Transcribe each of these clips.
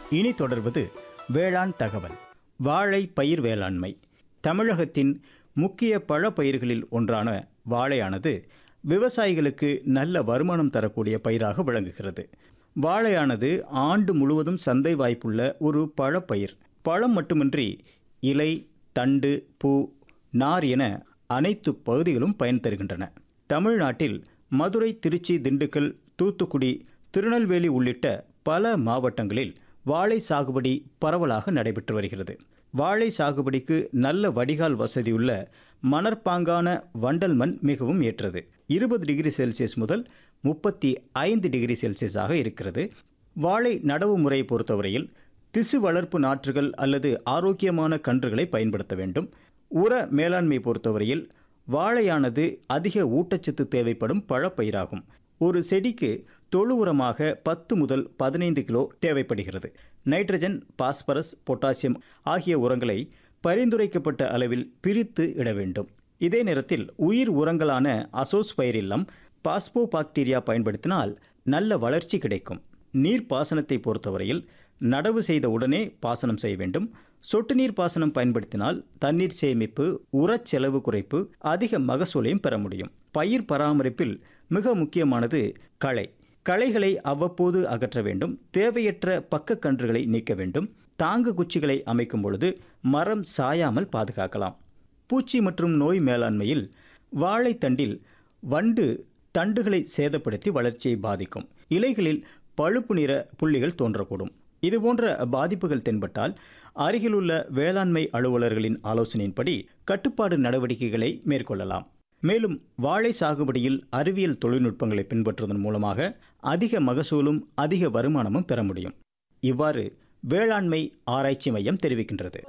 இனி தொடர்வது வேளாண் தகவல் வாழை பயிர் வேளாண்மை தமிழகத்தின் முக்கிய பழப்பயிர்களில் ஒன்றான வாழையானது விவசாயிகளுக்கு நல்ல வருமானம் தரக்கூடிய பயிராக விளங்குகிறது வாழையானது ஆண்டு முழுவதும் சந்தை வாய்ப்புள்ள ஒரு பழப்பயிர் பழம் மட்டுமின்றி இலை தண்டு பூ நார் என அனைத்து பகுதிகளும் பயன் தருகின்றன தமிழ்நாட்டில் மதுரை திருச்சி திண்டுக்கல் தூத்துக்குடி திருநெல்வேலி உள்ளிட்ட பல மாவட்டங்களில் வாழை சாகுபடி பரவலாக நடைபெற்று வருகிறது வாழை சாகுபடிக்கு நல்ல வடிகால் வசதியுள்ள மணற்பாங்கான வண்டல் மண் மிகவும் ஏற்றது இருபது டிகிரி செல்சியஸ் முதல் முப்பத்தி ஐந்து டிகிரி செல்சியஸாக இருக்கிறது வாழை நடவு முறையை பொறுத்தவரையில் திசு வளர்ப்பு நாற்றுகள் அல்லது ஆரோக்கியமான கன்றுகளை பயன்படுத்த வேண்டும் உர மேலாண்மை பொறுத்தவரையில் வாழையானது அதிக ஊட்டச்சத்து தேவைப்படும் பழப்பயிராகும் ஒரு செடிக்கு தொழு உரமாக பத்து முதல் பதினைந்து கிலோ தேவைப்படுகிறது நைட்ரஜன் பாஸ்பரஸ் பொட்டாசியம் ஆகிய உரங்களை பரிந்துரைக்கப்பட்ட அளவில் பிரித்து இட வேண்டும் இதே நேரத்தில் உயிர் உரங்களான அசோஸ்பைரில்லம் பாஸ்போ பாக்டீரியா பயன்படுத்தினால் நல்ல வளர்ச்சி கிடைக்கும் நீர் பாசனத்தை பொறுத்தவரையில் நடவு செய்த உடனே பாசனம் செய்ய வேண்டும் சொட்டு நீர் பாசனம் பயன்படுத்தினால் தண்ணீர் சேமிப்பு உரச் செலவு குறைப்பு அதிக மகசூலையும் பெற முடியும் பயிர் பராமரிப்பில் மிக முக்கியமானது களை களைகளை அவ்வப்போது அகற்ற வேண்டும் தேவையற்ற பக்க கன்றுகளை நீக்க வேண்டும் தாங்கு குச்சிகளை அமைக்கும் பொழுது மரம் சாயாமல் பாதுகாக்கலாம் பூச்சி மற்றும் நோய் மேலாண்மையில் வாழைத்தண்டில் வண்டு தண்டுகளை சேதப்படுத்தி வளர்ச்சியை பாதிக்கும் இலைகளில் பழுப்பு நிற புள்ளிகள் தோன்றக்கூடும் இதுபோன்ற பாதிப்புகள் தென்பட்டால் அருகிலுள்ள வேளாண்மை அலுவலர்களின் ஆலோசனையின்படி கட்டுப்பாடு நடவடிக்கைகளை மேற்கொள்ளலாம் மேலும் வாழை சாகுபடியில் அறிவியல் தொழில்நுட்பங்களை பின்பற்றுவதன் மூலமாக அதிக மகசூலும் அதிக வருமானமும் பெற முடியும் இவ்வாறு வேளாண்மை ஆராய்ச்சி மையம் தெரிவிக்கின்றது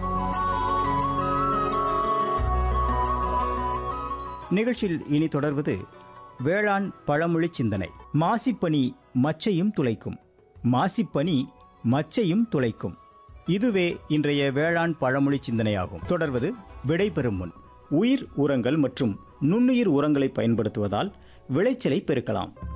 நிகழ்ச்சியில் இனி தொடர்வது வேளாண் பழமொழி சிந்தனை மாசிப்பனி மச்சையும் துளைக்கும் மாசிப்பனி மச்சையும் துளைக்கும் இதுவே இன்றைய வேளாண் பழமொழி சிந்தனையாகும் தொடர்வது விடைபெறும் முன் உயிர் உரங்கள் மற்றும் நுண்ணுயிர் உரங்களை பயன்படுத்துவதால் விளைச்சலை பெருக்கலாம்